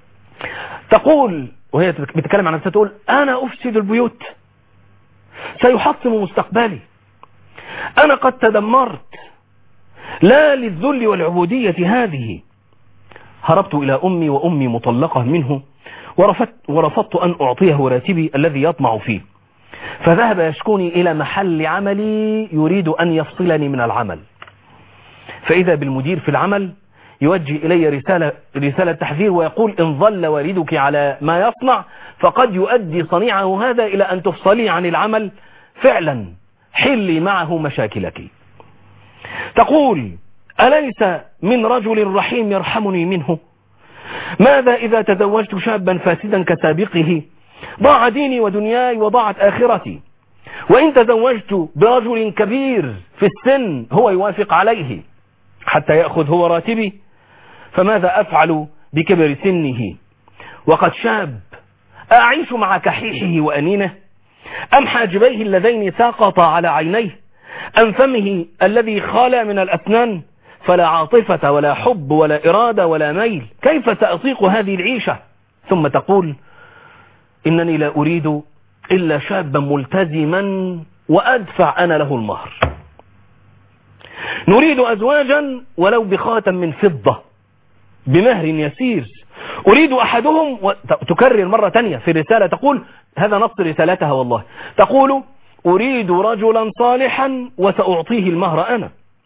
تقول وهي بتتكلم عن نفسها تقول انا افسد البيوت سيحطم مستقبلي انا قد تدمرت لا للذل والعبودية هذه هربت الى امي وامي مطلقة منه ورفضت, ورفضت ان اعطيه راتبي الذي يطمع فيه فذهب يشكوني إلى محل عملي يريد أن يفصلني من العمل فإذا بالمدير في العمل يوجه إلي رسالة, رسالة تحذير ويقول إن ظل والدك على ما يصنع فقد يؤدي صنيعه هذا إلى أن تفصلي عن العمل فعلا حلي معه مشاكلك تقول أليس من رجل رحيم يرحمني منه ماذا إذا تزوجت شابا فاسدا كسابقه ضاع ديني ودنياي وضاعت آخرتي وإن تزوجت برجل كبير في السن هو يوافق عليه حتى يأخذ هو راتبي فماذا أفعل بكبر سنه وقد شاب أعيش مع كحيحه وأنينه أم حاجبيه اللذين ساقطا على عينيه أم فمه الذي خال من الأسنان فلا عاطفة ولا حب ولا إرادة ولا ميل كيف سأطيق هذه العيشة ثم تقول إنني لا أريد إلا شابا ملتزما وأدفع أنا له المهر نريد أزواجا ولو بخاتم من فضة بمهر يسير أريد أحدهم تكرر مرة تانية في الرسالة تقول هذا نص رسالتها والله تقول أريد رجلا صالحا وسأعطيه المهر أنا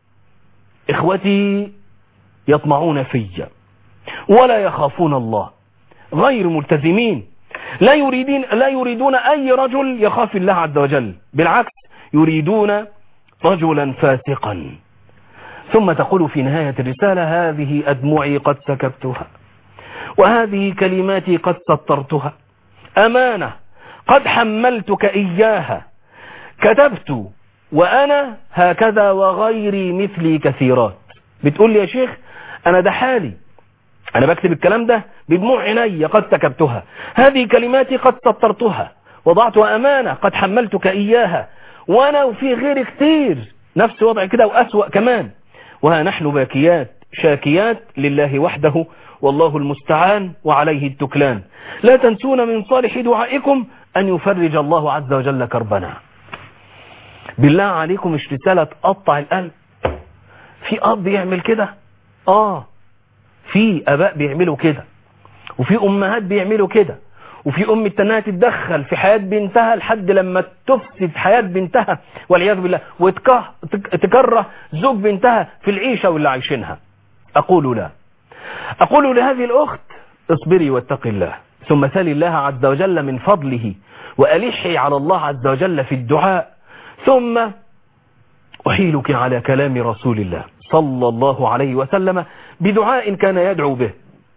إخوتي يطمعون في ولا يخافون الله غير ملتزمين لا يريدين لا يريدون أي رجل يخاف الله عز وجل بالعكس يريدون رجلا فاسقا ثم تقول في نهاية الرسالة هذه أدمعي قد سكبتها وهذه كلماتي قد سطرتها أمانة قد حملتك إياها كتبت وأنا هكذا وغيري مثلي كثيرات بتقول لي يا شيخ أنا ده حالي أنا بكتب الكلام ده بدموع عيني قد سكبتها هذه كلماتي قد سطرتها وضعت أمانة قد حملتك إياها وأنا وفي غير كتير نفس وضع كده وأسوأ كمان وها نحن باكيات شاكيات لله وحده والله المستعان وعليه التكلان لا تنسون من صالح دعائكم أن يفرج الله عز وجل كربنا بالله عليكم مش رسالة تقطع القلب في اب يعمل كده اه في اباء بيعملوا كده وفي امهات بيعملوا كده وفي ام التانية تتدخل في حياة بنتها لحد لما تفسد حياة بنتها والعياذ بالله وتكره زوج بنتها في العيشة واللي عايشينها اقول لا اقول لهذه الاخت اصبري واتقي الله ثم سالي الله عز وجل من فضله والحي على الله عز وجل في الدعاء ثم احيلك على كلام رسول الله صلى الله عليه وسلم بدعاء كان يدعو به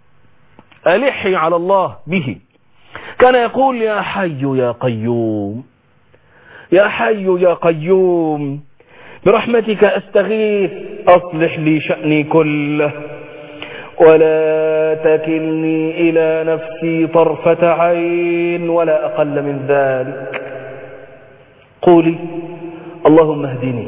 ألحي على الله به كان يقول يا حي يا قيوم يا حي يا قيوم برحمتك أستغيث أصلح لي شأني كله ولا تكلني إلى نفسي طرفة عين ولا أقل من ذلك قولي اللهم اهدني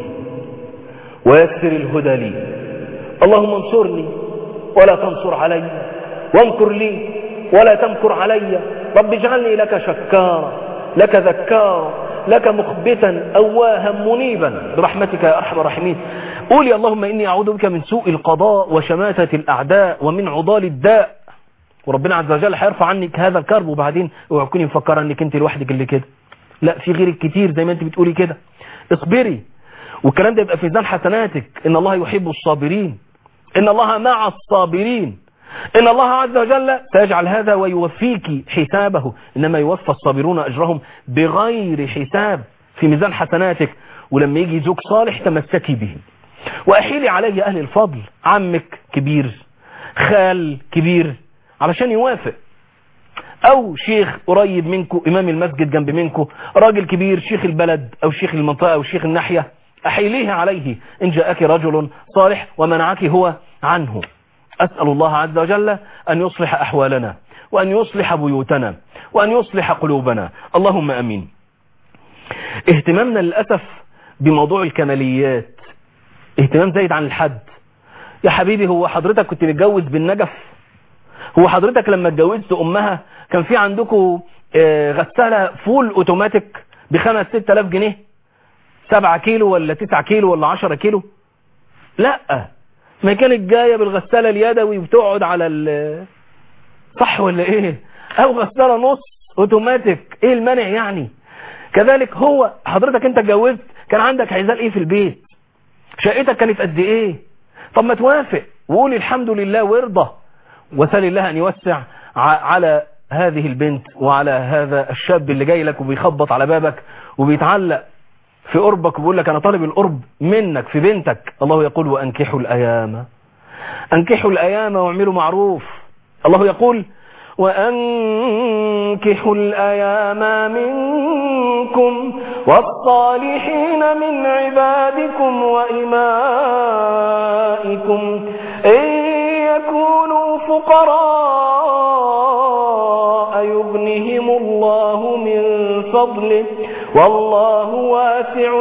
ويسر الهدى لي اللهم انصرني ولا تنصر علي وامكر لي ولا تمكر علي رب اجعلني لك شكارا لك ذكارا لك مخبتا أواها منيبا برحمتك يا أرحم الراحمين قولي اللهم إني أعوذ بك من سوء القضاء وشماتة الأعداء ومن عضال الداء وربنا عز وجل هيرفع عنك هذا الكرب وبعدين اوعى تكوني مفكره انك انت لوحدك اللي كده لا في غيرك كتير زي ما انت بتقولي كده اصبري والكلام ده يبقى في ميزان حسناتك ان الله يحب الصابرين ان الله مع الصابرين ان الله عز وجل سيجعل هذا ويوفيك حسابه انما يوفى الصابرون اجرهم بغير حساب في ميزان حسناتك ولما يجي زوج صالح تمسكي به واحيلي علي اهل الفضل عمك كبير خال كبير علشان يوافق او شيخ قريب منكم امام المسجد جنب منكم راجل كبير شيخ البلد او شيخ المنطقة او شيخ الناحية احيليه عليه ان جاءك رجل صالح ومنعك هو عنه اسأل الله عز وجل ان يصلح احوالنا وان يصلح بيوتنا وان يصلح قلوبنا اللهم امين اهتمامنا للأسف بموضوع الكماليات اهتمام زايد عن الحد يا حبيبي هو حضرتك كنت متجوز بالنجف هو حضرتك لما اتجوزت امها كان في عندكم غسالة فول اوتوماتيك بخمس ست الاف جنيه سبعة كيلو ولا تسعة كيلو ولا عشرة كيلو لا ما كانت جاية بالغسالة اليدوي وبتقعد على ال صح ولا ايه او غسالة نص اوتوماتيك ايه المانع يعني كذلك هو حضرتك انت اتجوزت كان عندك عزال ايه في البيت شقتك كانت قد ايه طب ما توافق وقول الحمد لله وارضى وسال الله ان يوسع على هذه البنت وعلى هذا الشاب اللي جاي لك وبيخبط على بابك وبيتعلق في قربك وبيقول لك انا طالب القرب منك في بنتك الله يقول وانكحوا الايام انكحوا الايام واعملوا معروف الله يقول وأنكحوا الأيام منكم والصالحين من عبادكم وإمائكم إن يكونوا فقراء يغنهم الله من فضله والله واسع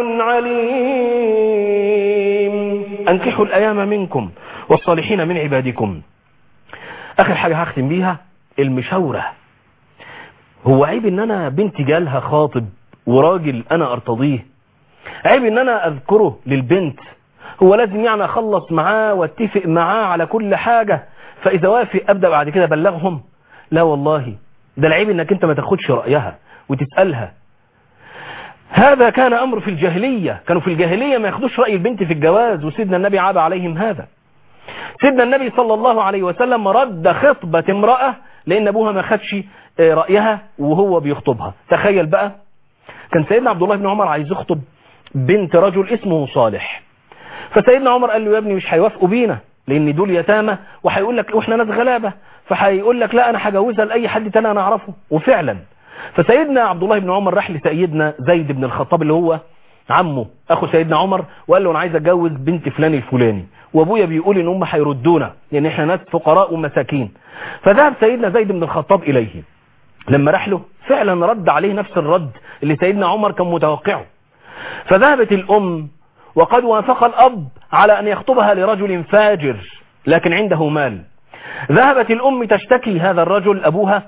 عليم أنكحوا الأيام منكم والصالحين من عبادكم آخر حاجة هختم بيها المشاورة هو عيب ان انا بنتي جالها خاطب وراجل انا ارتضيه عيب ان انا اذكره للبنت هو لازم يعني اخلص معاه واتفق معاه على كل حاجة فاذا وافق ابدأ بعد كده ابلغهم لا والله ده العيب انك انت ما تاخدش رأيها وتسألها هذا كان امر في الجاهلية كانوا في الجاهلية ما ياخدوش رأي البنت في الجواز وسيدنا النبي عاب عليهم هذا سيدنا النبي صلى الله عليه وسلم رد خطبة امرأة لان ابوها ما خدش رأيها وهو بيخطبها تخيل بقى كان سيدنا عبد الله بن عمر عايز يخطب بنت رجل اسمه صالح فسيدنا عمر قال له يا ابني مش هيوافقوا بينا لان دول يتامى وهيقول لك واحنا ناس غلابه فهيقول لك لا انا هجوزها لاي حد تاني انا اعرفه وفعلا فسيدنا عبد الله بن عمر راح لسيدنا زيد بن الخطاب اللي هو عمه اخو سيدنا عمر وقال له انا عايز اتجوز بنت فلان الفلاني وابويا بيقول ان هم هيردونا لان احنا ناس فقراء ومساكين فذهب سيدنا زيد بن الخطاب اليه لما راح له فعلا رد عليه نفس الرد اللي سيدنا عمر كان متوقعه فذهبت الام وقد وافق الاب على ان يخطبها لرجل فاجر لكن عنده مال ذهبت الام تشتكي هذا الرجل ابوها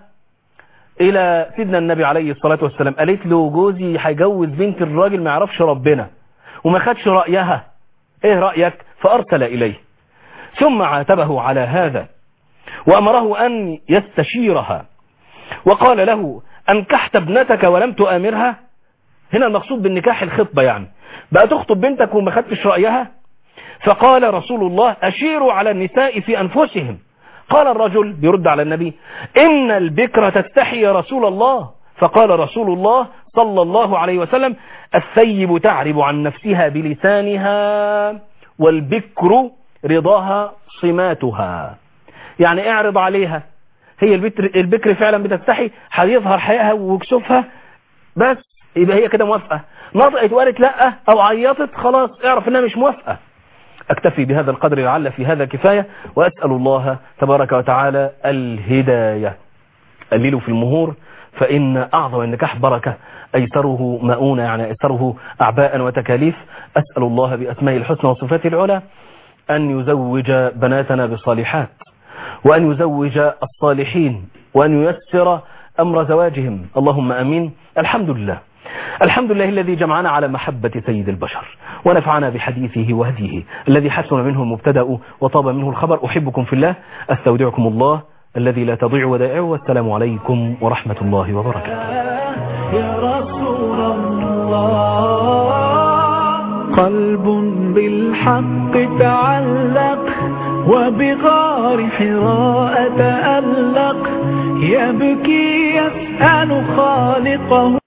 الى سيدنا النبي عليه الصلاة والسلام قالت له جوزي هيجوز بنت الراجل ما يعرفش ربنا وما خدش رأيها ايه رأيك فأرسل إليه ثم عاتبه على هذا وأمره أن يستشيرها وقال له أنكحت ابنتك ولم تؤامرها هنا المقصود بالنكاح الخطبة يعني بقى تخطب بنتك وما خدتش رأيها فقال رسول الله أشيروا على النساء في أنفسهم قال الرجل بيرد على النبي إن البكرة تستحي يا رسول الله فقال رسول الله صلى الله عليه وسلم الثيب تعرب عن نفسها بلسانها والبكر رضاها صماتها يعني اعرض عليها هي البكر, البكر فعلا بتستحي هيظهر حيائها وكسوفها بس يبقى هي كده موافقة نطقت وقالت لا او عيطت خلاص اعرف انها مش موافقة اكتفي بهذا القدر لعل في هذا كفاية واسأل الله تبارك وتعالى الهداية قللوا في المهور فإن أعظم النكاح بركة أيسره مؤونة يعني أيسره أعباء وتكاليف أسأل الله بأسماء الحسنى وصفاته العلى أن يزوج بناتنا بالصالحات وأن يزوج الصالحين وأن ييسر أمر زواجهم اللهم أمين الحمد لله الحمد لله الذي جمعنا على محبة سيد البشر ونفعنا بحديثه وهديه الذي حسن منه المبتدأ وطاب منه الخبر أحبكم في الله أستودعكم الله الذي لا تضيع ودائعه والسلام عليكم ورحمة الله وبركاته يا رسول الله قلب بالحق تعلق وبغار حراء تألق يبكي يسأل خالقه